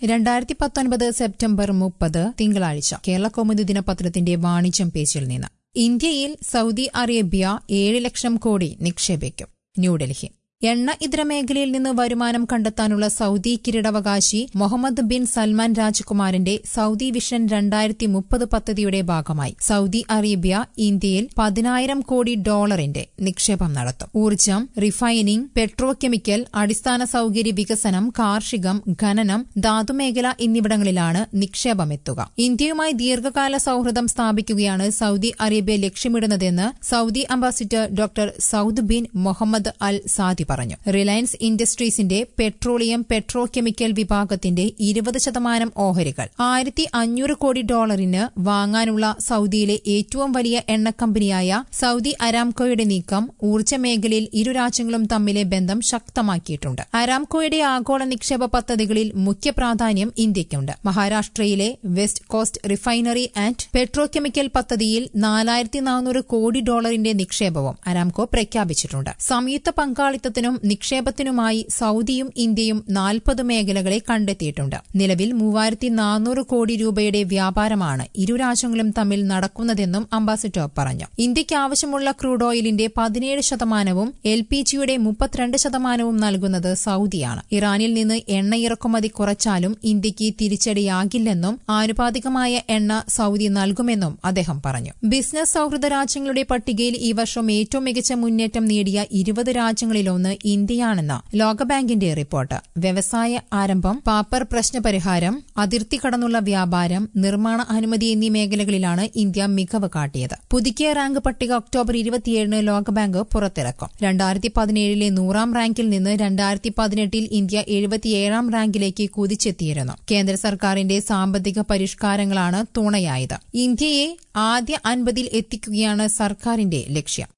രണ്ടായിരത്തി പത്തൊൻപത് സെപ്റ്റംബർ മുപ്പത് തിങ്കളാഴ്ച കേരള കൗമുദി ദിനപത്രത്തിന്റെ വാണിജ്യം പേജിൽ നിന്ന് ഇന്ത്യയിൽ സൗദി അറേബ്യ ഏഴ് ലക്ഷം കോടി നിക്ഷേപിക്കും ന്യൂഡൽഹി എണ്ണ ഇതര മേഖലയിൽ നിന്ന് വരുമാനം കണ്ടെത്താനുള്ള സൗദി കിരീടാവകാശി മുഹമ്മദ് ബിൻ സൽമാൻ രാജകുമാരന്റെ സൗദി വിഷൻ രണ്ടായിരത്തി മുപ്പത് പദ്ധതിയുടെ ഭാഗമായി സൗദി അറേബ്യ ഇന്ത്യയിൽ പതിനായിരം കോടി ഡോളറിന്റെ നിക്ഷേപം നടത്തും ഊർജ്ജം റിഫൈനിംഗ് പെട്രോ കെമിക്കൽ അടിസ്ഥാന സൌകര്യ വികസനം കാർഷികം ഖനനം ധാതുമേഖല എന്നിവിടങ്ങളിലാണ് നിക്ഷേപമെത്തുക ഇന്ത്യയുമായി ദീർഘകാല സൌഹൃദം സ്ഥാപിക്കുകയാണ് സൗദി അറേബ്യ ലക്ഷ്യമിടുന്നതെന്ന് Saudi ambassador doctor Saud bin Muhammad al Sadi പറഞ്ഞു റിലയൻസ് ഇൻഡസ്ട്രീസിന്റെ പെട്രോളിയം പെട്രോ കെമിക്കൽ വിഭാഗത്തിന്റെ ഇരുപത് ശതമാനം ഓഹരികൾ ആയിരത്തി അഞ്ഞൂറ് കോടി ഡോളറിന് വാങ്ങാനുള്ള സൌദിയിലെ ഏറ്റവും വലിയ എണ്ണ കമ്പനിയായ സൌദി അരാംകോയുടെ നീക്കം ഊർജ്ജ മേഖലയിൽ ഇരു രാജ്യങ്ങളും തമ്മിലെ ബന്ധം ശക്തമാക്കിയിട്ടുണ്ട് അരാംകോയുടെ ആഗോള നിക്ഷേപ പദ്ധതികളിൽ മുഖ്യ പ്രാധാന്യം ഇന്ത്യയ്ക്കുണ്ട് മഹാരാഷ്ട്രയിലെ west coast refinery and petrochemical പദ്ധതിയിൽ നാലായിരത്തി നാനൂറ് കോടി ഡോളറിന്റെ നിക്ഷേപവും അരാംകോ പ്രഖ്യാപിച്ചിട്ടുണ്ട് സംയുക്ത പങ്കാളിത്തത്തിനും നിക്ഷേപത്തിനുമായി സൌദിയും ഇന്ത്യയും നാൽപ്പത് മേഖലകളെ കണ്ടെത്തിയിട്ടുണ്ട് നിലവിൽ മൂവായിരത്തി നാനൂറ് കോടി രൂപയുടെ വ്യാപാരമാണ് ഇരു രാജ്യങ്ങളും തമ്മിൽ നടക്കുന്നതെന്നും അംബാസിഡർ പറഞ്ഞു ഇന്ത്യയ്ക്ക് ആവശ്യമുള്ള ക്രൂഡ് ഓയിലിന്റെ പതിനേഴ് ശതമാനവും എൽ പി ജിയുടെ മുപ്പത്തിരണ്ട് ശതമാനവും നൽകുന്നത് സൌദിയാണ് ഇറാനിൽ നിന്ന് എണ്ണ ഇറക്കുമതി കുറച്ചാലും ഇന്ത്യയ്ക്ക് തിരിച്ചടിയാകില്ലെന്നും ആനുപാതികമായ എണ്ണ സൌദി നൽകുമെന്നും അദ്ദേഹം പറഞ്ഞു ബിസിനസ് സൌഹൃദ രാജ്യങ്ങളുടെ പട്ടികയിൽ ഈ വർഷം ഏറ്റവും മികച്ച മുന്നേറ്റം നേടിയ ഇരുപത് രാജ്യങ്ങളിലൊന്ന് ഇന്ത്യയാണെന്ന് ലോകബാങ്കിന്റെ റിപ്പോർട്ട് വ്യവസായ ആരംഭം പാപ്പർ പ്രശ്നപരിഹാരം അതിർത്തി കടന്നുള്ള വ്യാപാരം നിർമ്മാണ അനുമതി എന്നീ മേഖലകളിലാണ് ഇന്ത്യ മികവ് കാട്ടിയത് പുതുക്കിയ റാങ്ക് പട്ടിക ഒക്ടോബർ ഇരുപത്തിയേഴിന് ലോകബാങ്ക് പുറത്തിറക്കും രണ്ടായിരത്തി പതിനേഴിലെ നൂറാം റാങ്കിൽ നിന്ന് രണ്ടായിരത്തി പതിനെട്ടിൽ ഇന്ത്യ എഴുപത്തിയേഴാം റാങ്കിലേക്ക് കുതിച്ചെത്തിയിരുന്നു കേന്ദ്ര സർക്കാരിന്റെ സാമ്പത്തിക പരിഷ്കാരങ്ങളാണ് തുണയായത് ഇന്ത്യയെ ആദ്യ അൻപതിൽ എത്തിക്കുകയാണ് സർക്കാരിന്റെ ലക്ഷ്യം